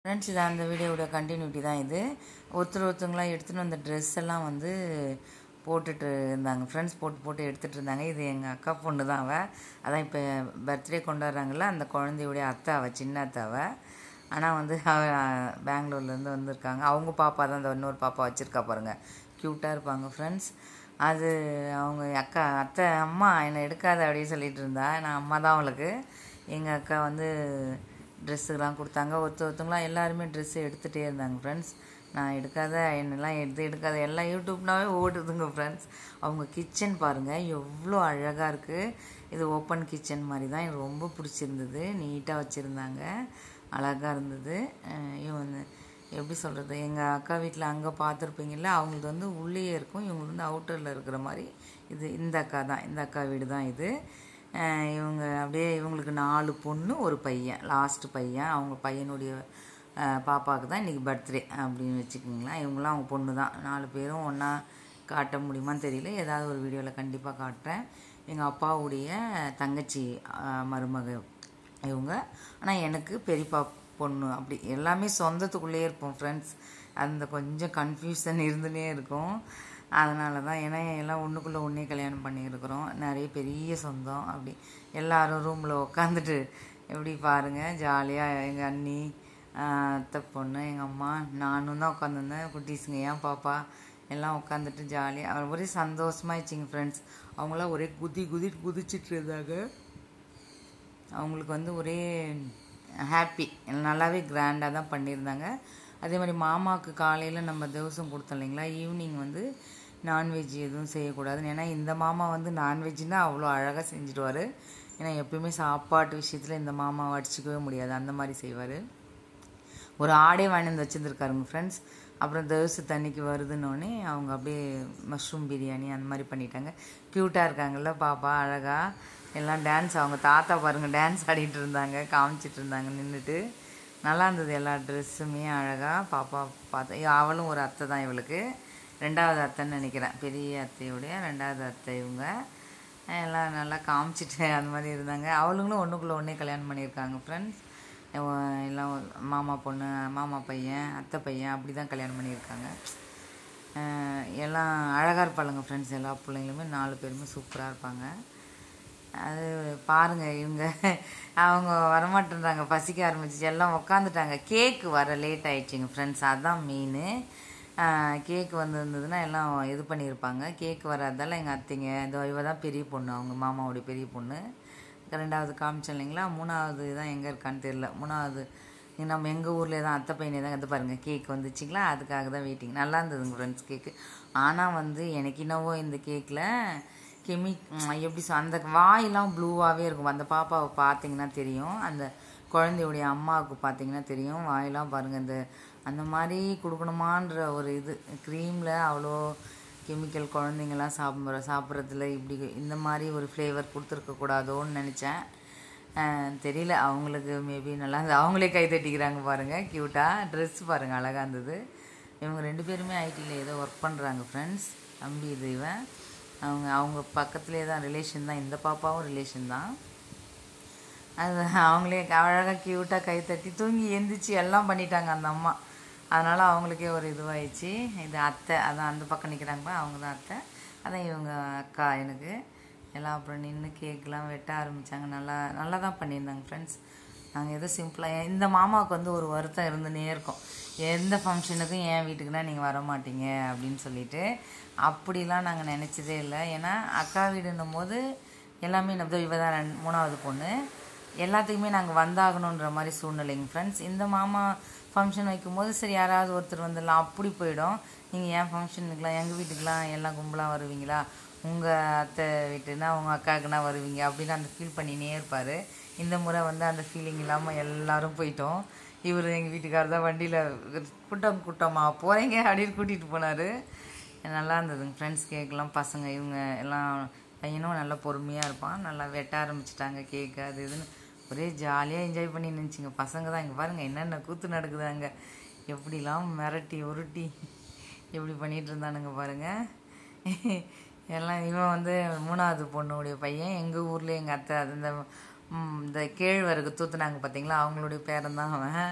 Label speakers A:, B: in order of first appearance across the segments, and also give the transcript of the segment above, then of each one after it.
A: friends இது அந்த வீடியோவோட கண்டினியூட்டி தான் இது ஒருத்தர் ஒருத்தவங்களாம் எடுத்துகிட்டு வந்த ட்ரெஸ் எல்லாம் வந்து போட்டுட்டு இருந்தாங்க ஃப்ரெண்ட்ஸ் போட்டு போட்டு எடுத்துகிட்டு இருந்தாங்க இது எங்கள் அக்கா பொண்ணு தான் அவள் அதான் இப்போ பர்த்டே கொண்டாடுறாங்கல்ல அந்த குழந்தையுடைய அத்தை அவள் சின்ன அத்தை அவள் ஆனால் வந்து அவள் பெங்களூர்லேருந்து வந்திருக்காங்க அவங்க பாப்பா தான் அந்த இன்னொரு பாப்பா வச்சுருக்கா பாருங்கள் க்யூட்டாக இருப்பாங்க ஃப்ரெண்ட்ஸ் அது அவங்க அக்கா அத்தை அம்மா என்னை எடுக்காத அப்படின்னு சொல்லிட்டு இருந்தா நான் அம்மா தான் அவளுக்கு எங்கள் அக்கா வந்து ட்ரெஸ்ஸுலாம் கொடுத்தாங்க ஒருத்த ஒருத்தவங்களாம் எல்லாருமே ட்ரெஸ்ஸு எடுத்துகிட்டே இருந்தாங்க ஃப்ரெண்ட்ஸ் நான் எடுக்காத என்னெல்லாம் எடுத்து எடுக்காத எல்லாம் யூடியூப்னாவே ஓடுதுங்க ஃப்ரெண்ட்ஸ் அவங்க கிச்சன் பாருங்கள் எவ்வளோ அழகாக இருக்குது இது ஓப்பன் கிச்சன் மாதிரி தான் எனக்கு ரொம்ப பிடிச்சிருந்தது நீட்டாக வச்சுருந்தாங்க அழகாக இருந்தது அஹ் இவங்க எப்படி சொல்கிறது எங்கள் அக்கா வீட்டில் அங்கே பார்த்துருப்பீங்கல்ல அவங்களுக்கு வந்து உள்ளேயே இருக்கும் இவங்களுக்கு வந்து அவுட்டரில் இருக்கிற மாதிரி இது இந்த அக்கா தான் இந்த அக்கா வீடு தான் இது அஹ் இவங்க அப்படியே இவங்களுக்கு நாலு பொண்ணு ஒரு பையன் லாஸ்ட் பையன் அவங்க பையனுடைய அஹ் பாப்பாவுக்கு தான் இன்றைக்கி பர்த்டே அப்படின்னு வச்சுக்கோங்களேன் இவங்களாம் அவங்க பொண்ணு தான் நாலு பேரும் ஒன்றா காட்ட முடியுமான்னு தெரியல ஏதாவது ஒரு வீடியோவில் கண்டிப்பாக காட்டுறேன் எங்கள் அப்பாவுடைய தங்கச்சி அஹ் மருமக இவங்க ஆனால் எனக்கு பெரியப்பா பொண்ணு அப்படி எல்லாமே சொந்தத்துக்குள்ளேயே இருப்போம் ஃப்ரெண்ட்ஸ் அந்த கொஞ்சம் கன்ஃபியூஷன் இருந்துனே இருக்கும் அதனால தான் ஏன்னா எல்லாம் ஒன்றுக்குள்ளே ஒன்றே கல்யாணம் பண்ணியிருக்கிறோம் நிறைய பெரிய சொந்தம் அப்படி எல்லாரும் ரூமில் உக்காந்துட்டு எப்படி பாருங்கள் ஜாலியாக எங்கள் அண்ணி ஆஹ் அத்தை பொண்ணு எங்கள் அம்மா நானும் தான் உட்காந்துருந்தேன் குட்டீஸுங்க ஏன் பாப்பா எல்லாம் உட்காந்துட்டு ஜாலியாக ஒரே சந்தோஷமாயிடுச்சிங்க ஃப்ரெண்ட்ஸ் அவங்களாம் ஒரே குதி குதி குதிச்சிட்டு இருந்தாங்க அவங்களுக்கு வந்து ஒரே ஹாப்பி நல்லாவே கிராண்டாக தான் பண்ணியிருந்தாங்க அதே மாதிரி மாமாவுக்கு காலையில் நம்ம திவசம் கொடுத்தோம் இல்லைங்களா ஈவினிங் வந்து நான்வெஜ் எதுவும் செய்யக்கூடாதுன்னு ஏன்னா இந்த மாமா வந்து நான்வெஜ்னா அவ்வளோ அழகாக செஞ்சுடுவார் ஏன்னா எப்பயுமே சாப்பாட்டு விஷயத்தில் இந்த மாமாவை அடிச்சிக்கவே முடியாது அந்த மாதிரி செய்வார் ஒரு ஆடே வாங்கி வந்து வச்சுருந்துருக்காருங்க ஃப்ரெண்ட்ஸ் அப்புறம் தோசை தண்ணிக்கு வருதுன்னொடனே அவங்க அப்படியே மஷ்ரூம் பிரியாணி அந்த மாதிரி பண்ணிட்டாங்க க்யூட்டாக இருக்காங்கல்ல பாப்பா அழகாக எல்லாம் டான்ஸ் அவங்க தாத்தா பாருங்கள் டான்ஸ் ஆடிட்டு இருந்தாங்க காமிச்சிட்டு இருந்தாங்க நின்றுட்டு நல்லா இருந்தது எல்லா ட்ரெஸ்ஸுமே அழகாக பாப்பா பார்த்தா இ- அவளும் ஒரு அத்தை தான் இவளுக்கு ரெண்டாவது அத்தைன்னு நினைக்கிறேன் பெரிய அத்தையுடைய ரெண்டாவது அத்தை இவங்க எல்லாம் நல்லா காமிச்சிட்டு அந்த மாதிரி இருந்தாங்க அவளுங்களும் ஒன்றுக்குள்ளே ஒன்றே கல்யாணம் பண்ணியிருக்காங்க ஃப்ரெண்ட்ஸ் எல்லாம் மாமா பொண்ணு மாமா பையன் அத்தை பையன் அப்படி தான் கல்யாணம் பண்ணியிருக்காங்க அஹ் எல்லாம் அழகாக இருப்பாளுங்க ஃப்ரெண்ட்ஸ் எல்லா பிள்ளைங்களுமே நாலு பேருமே சூப்பராக இருப்பாங்க அது பாருங்க இவங்க அவங்க வரமாட்டேன்றாங்க பசிக்க ஆரம்பிச்சிச்சு எல்லாம் உக்காந்துட்டாங்க கேக்கு வர லேட் ஆயிடுச்சுங்க ஃப்ரெண்ட்ஸ் அதுதான் மெயின் கேக்கு வந்திருந்ததுன்னா எல்லாம் இது பண்ணியிருப்பாங்க கேக்கு வராதால எங்கள் அத்தைங்க இந்த இவ தான் பெரிய பொண்ணு அவங்க மாமாவுடைய பெரிய பொண்ணு ரெண்டாவது காமிச்சோம் இல்லைங்களா மூணாவது தான் எங்கே இருக்கான்னு தெரில மூணாவது இங்க நம்ம எங்கள் ஊர்லேயே தான் அத்தை பையனே தான் இது பாருங்கள் கேக் வந்துச்சுங்களா அதுக்காக தான் வெயிட்டிங் நல்லா இருந்ததுங்க ஃப்ரெண்ட்ஸ் கேக்கு ஆனால் வந்து எனக்கு என்னவோ இந்த கேக்கில் கெமி ம், எப்படி சொ- அந்த வாயெல்லாம் ப்ளூவாகவே இருக்கும் அந்த பாப்பாவை பார்த்தீங்கன்னா தெரியும் அந்த குழந்தையுடைய அம்மாவுக்கு பார்த்தீங்கன்னா தெரியும் வாயெல்லாம் பாருங்கள் இந்த அந்த மாதிரி கொடுக்கணுமான்ற ஒரு இது க்ரீமில் அவ்வளோ கெமிக்கல் குழந்தைங்கலாம் சாப்பிட்ற சாப்பிட்றதுல இப்படி இந்த மாதிரி ஒரு ஃப்ளேவர் கொடுத்துருக்க கூடாதோன்னு நினச்சேன் அஹ் தெரியல அவங்களுக்கு மேபி நல்லா இருந்தது அவங்களே கை தட்டிக்கிறாங்க பாருங்கள் க்யூட்டாக ட்ரெஸ் பாருங்கள் அழகாக இருந்தது இவங்க ரெண்டு பேருமே ஐடியில் ஏதோ ஒர்க் பண்ணுறாங்க ஃப்ரெண்ட்ஸ் தம்பி இது இவன் அவங்க அவங்க பக்கத்துலேயே தான் ரிலேஷன் தான் இந்த பாப்பாவும் ரிலேஷன் தான் அது அவங்களே அழகாக க்யூட்டாக கை தட்டி தூங்கி எந்திரிச்சு எல்லாம் பண்ணிட்டாங்க அந்த அம்மா அதனால் அவங்களுக்கே ஒரு இதுவாயிடுச்சு இது அத்தை அதான் அந்த பக்கம் நிற்கிறாங்க அவங்க தான் அத்தை அதான் இவங்க அக்கா எனக்கு எல்லாம் அப்புறம் நின்று கேக்கெலாம் வெட்ட ஆரம்பித்தாங்க நல்லா நல்லா தான் பண்ணியிருந்தாங்க ஃப்ரெண்ட்ஸ் நாங்கள் ஏதோ சிம்பிளாக இந்த மாமாவுக்கு வந்து ஒரு வருத்தம் இருந்துனே இருக்கும் எந்த ஃபங்க்ஷனுக்கும் என் வீட்டுக்குனா நீங்கள் வர மாட்டீங்க அப்படின்னு சொல்லிட்டு அப்படிலாம் நாங்கள் நினச்சதே இல்லை ஏன்னா அக்கா வீடுன்னும் போது எல்லாமே நம்ம இவ தான் ரெண்டு- மூணாவது பொண்ணு எல்லாத்துக்குமே நாங்கள் வந்தாகணுன்ற மாதிரி சூழ்நிலைங்க ஃப்ரெண்ட்ஸ் இந்த மாமா ஃபங்க்ஷன் வைக்கும்போது சரி யாராவது ஒருத்தர் வந்துடலாம் அப்படி போயிடும் நீங்கள் ஏன் ஃபங்க்ஷனுக்குலாம் எங்கள் வீட்டுக்கெலாம் எல்லாம் கும்பலாக வருவீங்களா உங்கள் அத்தை வீட்டுனா உங்கள் அக்காவுக்குனா வருவீங்க அப்படின்னு அந்த ஃபீல் பண்ணினே இருப்பார் இந்த முறை வந்து அந்த ஃபீலிங் இல்லாமல் எல்லாரும் போயிட்டோம் இவர் எங்கள் வீட்டுக்காரர் தான் வண்டியில் கூட்டம் கூட்டமா போகிறீங்க அப்படின்னு கூட்டிகிட்டு போனார் நல்லா இருந்ததுங்க ஃப்ரெண்ட்ஸ் கேக்கெலாம் பசங்க இவங்க எல்லாம் பையனும் நல்லா பொறுமையாக இருப்பான் நல்லா வெட்ட ஆரம்பிச்சிட்டாங்க கேக்கு அது இதுன்னு ஒரே ஜாலியாக என்ஜாய் பண்ணி நினச்சிங்க பசங்க தான் இங்கே பாருங்கள் என்னென்ன கூத்து நடக்குது அங்கே எப்படிலாம் மிரட்டி உருட்டி எப்படி பண்ணிகிட்டு இருந்தானுங்க பாருங்கள் எல்லாம் இவன் வந்து மூணாவது பொண்ணுடைய பையன் எங்கள் ஊரில் எங்கள் அத்தை அது இந்த ம், இந்த கேழ்வரகு தூத்துனாங்க பார்த்தீங்களா அவங்களுடைய பேரன் தான் அவன்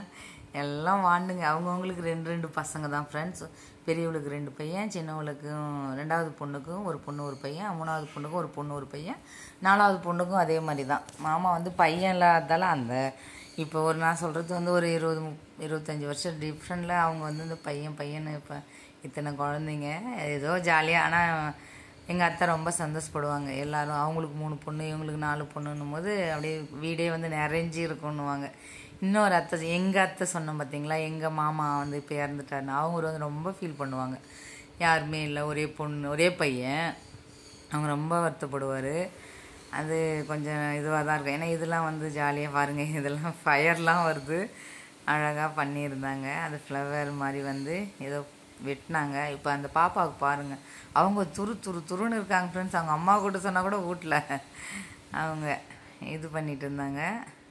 A: எல்லாம் வாண்டுங்க அவங்கவுங்களுக்கு ரெண்டு ரெண்டு பசங்க தான் ஃப்ரெண்ட்ஸ் பெரியவளுக்கு ரெண்டு பையன் சின்னவளுக்கும் ரெண்டாவது பொண்ணுக்கும் ஒரு பொண்ணு ஒரு பையன் மூணாவது பொண்ணுக்கும் ஒரு பொண்ணு ஒரு பையன் நாலாவது பொண்ணுக்கும் அதே மாதிரி தான் மாமா வந்து பையன் இல்லாதால அந்த இப்போ ஒரு நான் சொல்கிறது வந்து ஒரு இருபது முப் இருபத்தஞ்சி வருஷம் டிஃப்ரெண்டில் அவங்க வந்து இந்த பையன் பையன் இப்போ இத்தனை குழந்தைங்க ஏதோ ஜாலியாக ஆனால் எங்கள் அத்தை ரொம்ப சந்தோஷப்படுவாங்க எல்லாரும் அவங்களுக்கு மூணு பொண்ணு இவங்களுக்கு நாலு பொண்ணுன்னும் போது அப்படியே வீடே வந்து நிறைஞ்சி இருக்குன்னுவாங்க இன்னொரு அத்தை எங்கள் அத்தை சொன்னோம் பார்த்தீங்களா எங்கள் மாமா வந்து இப்போ இறந்துட்டாருன்னு அவங்க வந்து ரொம்ப ஃபீல் பண்ணுவாங்க யாருமே இல்லை ஒரே பொண்ணு ஒரே பையன் அவங்க ரொம்ப வருத்தப்படுவார் அது கொஞ்சம் இதுவாக தான் இருக்கும் ஏன்னா இதெல்லாம் வந்து ஜாலியாக பாருங்கள் இதெல்லாம் ஃபயர்லாம் வருது அழகாக பண்ணியிருந்தாங்க அது ஃப்ளவர் மாதிரி வந்து ஏதோ வெட்டினாங்க இப்போ அந்த பாப்பாவுக்கு பாருங்கள் அவங்க துரு துரு துருன்னு இருக்காங்க ஃப்ரெண்ட்ஸ் அவங்க அம்மா கூட சொன்னால் கூட வீட்டில் அவங்க இது பண்ணிட்டு இருந்தாங்க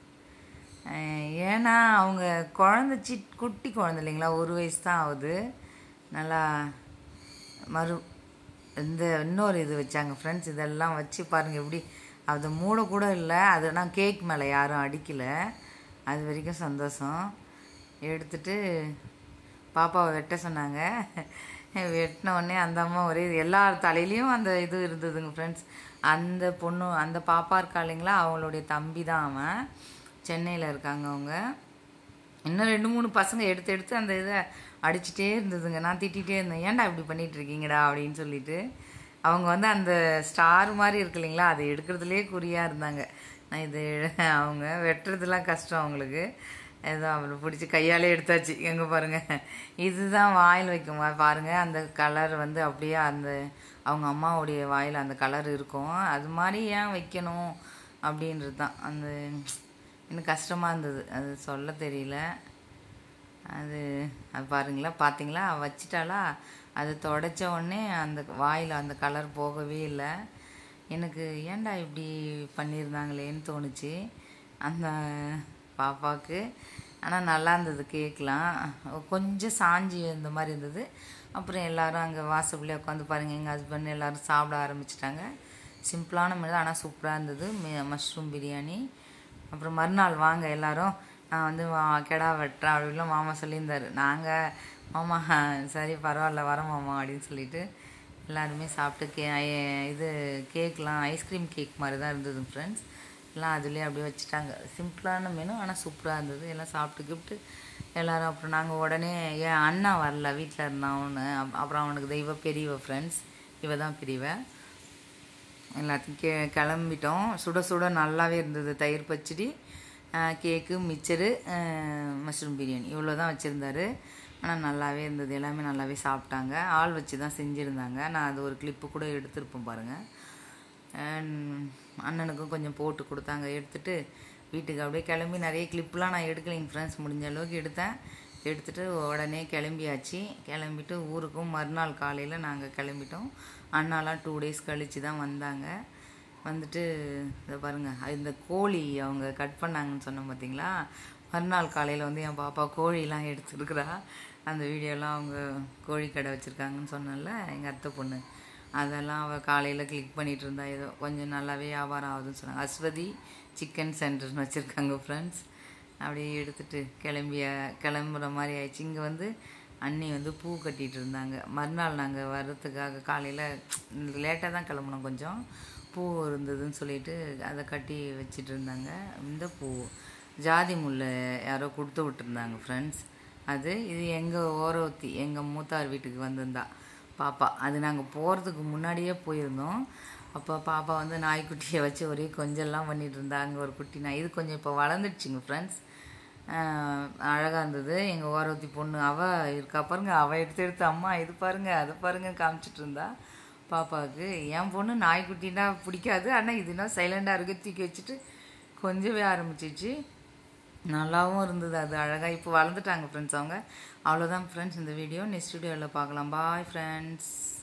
A: அஹ் ஏன்னா அவங்க குழந்த சி குட்டி குழந்தை இல்லைங்களா ஒரு வயசு தான் ஆகுது நல்லா மறு இந்த இன்னொரு இது வச்சாங்க ஃப்ரெண்ட்ஸ் இதெல்லாம் வச்சு பாருங்கள் எப்படி அது மூட கூட இல்லை அது நான் கேக் மேலே யாரும் அடிக்கலை அது வரைக்கும் சந்தோஷம் எடுத்துட்டு பாப்பாவை வெட்ட சொன்னாங்க வெட்டின உடனே அந்த அம்மா ஒரே எல்லார் தலையிலையும் அந்த இது இருந்ததுங்க ஃப்ரெண்ட்ஸ் அந்த பொண்ணு அந்த பாப்பா இருக்கா இல்லைங்களா அவங்களுடைய தம்பி தான் அவன் சென்னையில் இருக்காங்க அவங்க இன்னும் ரெண்டு மூணு பசங்க எடுத்து எடுத்து அந்த இதை அடிச்சுட்டே இருந்ததுங்க நான் திட்டிகிட்டே இருந்தேன் ஏன்டா இப்படி பண்ணிட்டு இருக்கீங்கடா அப்படின்னு சொல்லிட்டு அவங்க வந்து அந்த ஸ்டார் மாதிரி இருக்கு இல்லைங்களா அதை எடுக்கிறதுலே குறியாக இருந்தாங்க நான் இது அவங்க வெட்டுறதுலாம் கஷ்டம் அவங்களுக்கு ஏதோ அவளை பிடிச்சி கையாலே எடுத்தாச்சு எங்கே பாருங்கள் இதுதான் வாயில் வைக்கும் பா- பாருங்க அந்த கலர் வந்து அப்படியே அந்த அவங்க அம்மாவுடைய வாயில் அந்த கலர் இருக்கும் அது மாதிரி ஏன் வைக்கணும் அப்படின்றது தான் அந்த எனக்கு கஷ்டமாக இருந்தது அது சொல்ல தெரியல அது அது பாருங்களா பார்த்தீங்களா வச்சிட்டாலா அது தொடச்ச உடனே அந்த வாயில் அந்த கலர் போகவே இல்லை எனக்கு ஏன்டா இப்படி பண்ணியிருந்தாங்களேன்னு தோணுச்சு அந்த பாப்பாவுக்கு ஆனால் நல்லா இருந்தது கேட்கலாம் கொஞ்சம் சாஞ்சி இந்த மாதிரி இருந்தது அப்புறம் எல்லாரும் அங்கே வாசப்படியே உட்காந்து பாருங்கள் எங்கள் ஹஸ்பண்ட் எல்லாரும் சாப்பிட ஆரம்பிச்சிட்டாங்க சிம்பிளான மாதிரி ஆனால் சூப்பராக இருந்தது மஷ்ரூம் பிரியாணி அப்புறம் மறுநாள் வாங்க எல்லாரும் நான் வந்து வா- கெடா வெட்டுறேன் அப்படின்லாம் மாமா சொல்லியிருந்தாரு நாங்கள் மாமா சரி பரவாயில்ல வரோம் மாமா அப்படின்னு சொல்லிட்டு எல்லாருமே சாப்பிட்டு கே ஐ- இது கேக்லாம் ஐஸ்கிரீம் கேக் மாதிரி தான் இருந்தது ஃப்ரெண்ட்ஸ் எல்லாம் அதுலேயே அப்படியே வச்சுட்டாங்க சிம்பிளான மெனு ஆனால் சூப்பராக இருந்தது எல்லாம் சாப்பிட்டு கிப்ட்டு எல்லாரும் அப்புறம் நாங்கள் உடனே என் அண்ணா வரல வீட்டில் இருந்தான் அவனு அப்- அப்புறம் அவனுக்கு தெய்வ பெரியவ ஃப்ரெண்ட்ஸ் இவ தான் பெரியவ எல்லாத்தையும் கே கிளம்பிட்டோம் சுட சுட நல்லாவே இருந்தது தயிர் பச்சடி அஹ், கேக்கு மிச்சரு அஹ், மஷ்ரூம் பிரியாணி இவ்வளோ தான் வச்சுருந்தாரு ஆனால் நல்லாவே இருந்தது எல்லாமே நல்லாவே சாப்பிட்டாங்க ஆள் வச்சு தான் செஞ்சுருந்தாங்க நான் அது ஒரு கிளிப்பு கூட எடுத்திருப்பேன் பாருங்கள் அண்ணனுக்கும் கொஞ்சம் போட்டு கொடுத்தாங்க எடுத்துட்டு வீட்டுக்கு அப்படியே கிளம்பி நிறைய கிளிப்லாம் நான் எடுக்கலைங்க ஃப்ரெண்ட்ஸ் முடிஞ்ச அளவுக்கு எடுத்தேன் எடுத்துட்டு உடனே கிளம்பியாச்சு கிளம்பிட்டு ஊருக்கும் மறுநாள் காலையில் நாங்கள் கிளம்பிட்டோம் அண்ணாலாம் டூ டேஸ் கழித்து தான் வந்தாங்க வந்துட்டு இதை பாருங்கள் இந்த கோழி அவங்க கட் பண்ணாங்கன்னு சொன்னோம் பார்த்தீங்களா மறுநாள் காலையில் வந்து என் பாப்பா கோழிலாம் எடுத்துருக்குறா அந்த வீடியோலாம் அவங்க கோழி கடை வச்சுருக்காங்கன்னு சொன்னேன்ல எங்கள் அத்தை பொண்ணு அதெல்லாம் அவள் காலையில் கிளிக் பண்ணிட்டு இருந்தா ஏதோ கொஞ்சம் நல்லாவே வியாபாரம் ஆகுதுன்னு சொன்னாங்க அஸ்வதி சிக்கன் சென்டர்னு வச்சுருக்காங்க ஃப்ரெண்ட்ஸ் அப்படியே எடுத்துட்டு கிளம்பிய கிளம்புற மாதிரி ஆயிடுச்சு இங்கே வந்து அண்ணி வந்து பூ கட்டிட்டு இருந்தாங்க மறுநாள் நாங்கள் வர்றதுக்காக காலையில் லேட்டாக தான் கிளம்புனோம் கொஞ்சம் பூ இருந்ததுன்னு சொல்லிட்டு அதை கட்டி வச்சிட்டு இருந்தாங்க இந்த பூ ஜாதி முல்லை யாரோ கொடுத்து விட்டுருந்தாங்க ஃப்ரெண்ட்ஸ் அது இது எங்கள் ஓரவத்தி எங்கள் மூத்தார் வீட்டுக்கு வந்திருந்தா பாப்பா அது நாங்கள் போகிறதுக்கு முன்னாடியே போயிருந்தோம் அப்போ பாப்பா வந்து நாய்க்குட்டியை வச்சு ஒரே கொஞ்சம்லாம் பண்ணிட்டு இருந்தா அங்கே ஒரு குட்டி நாய் இது கொஞ்சம் இப்போ வளர்ந்துடுச்சுங்க ஃப்ரெண்ட்ஸ் அழகாக இருந்தது எங்கள் ஓரவத்தி பொண்ணு அவள் இருக்கா பாருங்க அவள் எடுத்து எடுத்து அம்மா இது பாருங்க அது பாருங்க காமிச்சிட்டு இருந்தா பாப்பாவுக்கு என் பொண்ணு நாய்க்குட்டினா பிடிக்காது ஆனால் இதுனா சைலண்டாக இருக்கு தூக்கி வச்சுட்டு கொஞ்சவே ஆரம்பிச்சிச்சு நல்லாவும் இருந்தது அது அழகாக இப்போ வளர்ந்துட்டாங்க ஃப்ரெண்ட்ஸ் அவங்க அவ்வளோதான் ஃப்ரெண்ட்ஸ் இந்த வீடியோ நெக்ஸ்ட் வீடியோவில் பார்க்கலாம் பாய் ஃப்ரெண்ட்ஸ்